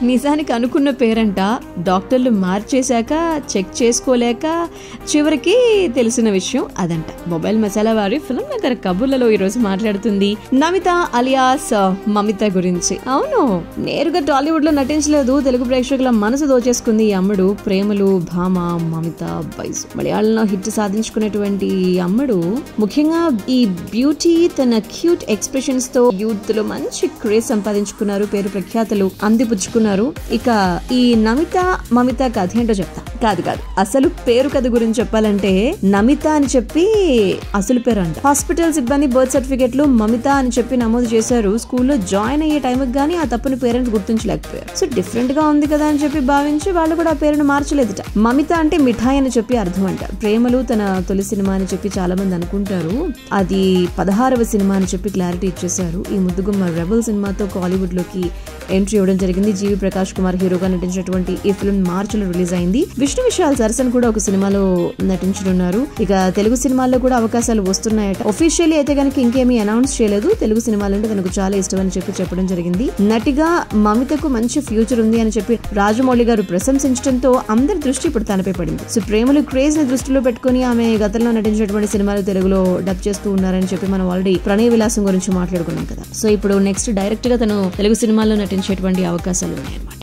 నిజానికి అనుకున్న పేరంట డాక్టర్లు మార్చేశాక చెక్ చేసుకోలేక చివరికి తెలిసిన విషయం అదంట మొబైల్ మసాలా వారి ఫిల్మ్ నగర్ కబుర్లలో ఈ రోజు మాట్లాడుతుంది నమిత అలియాస్ మమిత గురించి అవును నేరుగా టాలీవుడ్ లో నటించలేదు తెలుగు ప్రేక్షకుల మనసు దోచేసుకుంది ఈ అమ్మడు ప్రేమలు భామ మమిత బైజ్ మలయాళంలో హిట్ సాధించుకున్నటువంటి ఈ అమ్మడు ముఖ్యంగా ఈ బ్యూటీ తన క్యూట్ ఎక్స్ప్రెషన్స్ తో యూత్ లో మంచి క్రేజ్ సంపాదించుకున్నారు పేరు ప్రఖ్యాతలు అందిపుచ్చుకున్నారు ఇక ఈ నమిత మమిత కథ ఏంటో చెప్తా కాదు కాదు అసలు పేరు కథ గురించి చెప్పాలంటే నమిత అని చెప్పి అసలు పేరు అంట హాస్పిటల్ సిబ్బంది బర్త్ సర్టిఫికెట్ లో మమిత అని చెప్పి నమోదు చేశారు స్కూల్లో జాయిన్ అయ్యే టైంకి గానీ ఆ తప్పుని పేరెంట్స్ గుర్తించలేకపోయారు సో డిఫరెంట్ గా ఉంది కదా అని చెప్పి భావించి వాళ్ళు కూడా ఆ పేరును మార్చలేదుట మమిత అంటే మిఠాయి అని చెప్పి అర్థం అంట ప్రేమలు తన తొలి సినిమా అని చెప్పి చాలా మంది అనుకుంటారు అది పదహారవ సినిమా అని చెప్పి క్లారిటీ ఇచ్చేశారు ఈ ముద్దుగుమ్మ రెబల్ సినిమాతో కాలీవుడ్ లోకి ఎంట్రీ ఇవ్వడం జరిగింది జీవి ప్రకాష్ కుమార్ హీరోగా నటించినటువంటి ఈ ఫిల్మ్ మార్చిలో రిలీజ్ అయింది విష్ణు విశాల్ సరసన్ కూడా ఒక సినిమాలో నటించనున్నారు ఇక తెలుగు సినిమాల్లో కూడా అవకాశాలు వస్తున్నాయట ఒఫీషియల్లీ అయితే కనుక ఇంకేమీ అనౌన్స్ చేయలేదు తెలుగు సినిమాలంటే తనకు చాలా ఇష్టం అని చెప్పి చెప్పడం జరిగింది నటిగా మమితకు మంచి ఫ్యూచర్ ఉంది అని చెప్పి రాజమౌళి గారు ప్రశంసించడంతో అందరి దృష్టి ఇప్పుడు తనపై పడింది సో ప్రేమలు క్రేజ్ ని దృష్టిలో పెట్టుకుని ఆమె గతంలో నటించినటువంటి సినిమాలు తెలుగులో డబ్ చేస్తూ ఉన్నారని చెప్పి మనం ఆల్రెడీ ప్రణయ విలాసం గురించి మాట్లాడుకున్నాం కదా సో ఇప్పుడు నెక్స్ట్ డైరెక్ట్ గా తను తెలుగు సినిమాల్లో నటించేటువంటి అవకాశాలు ఉన్నాయన్నమాట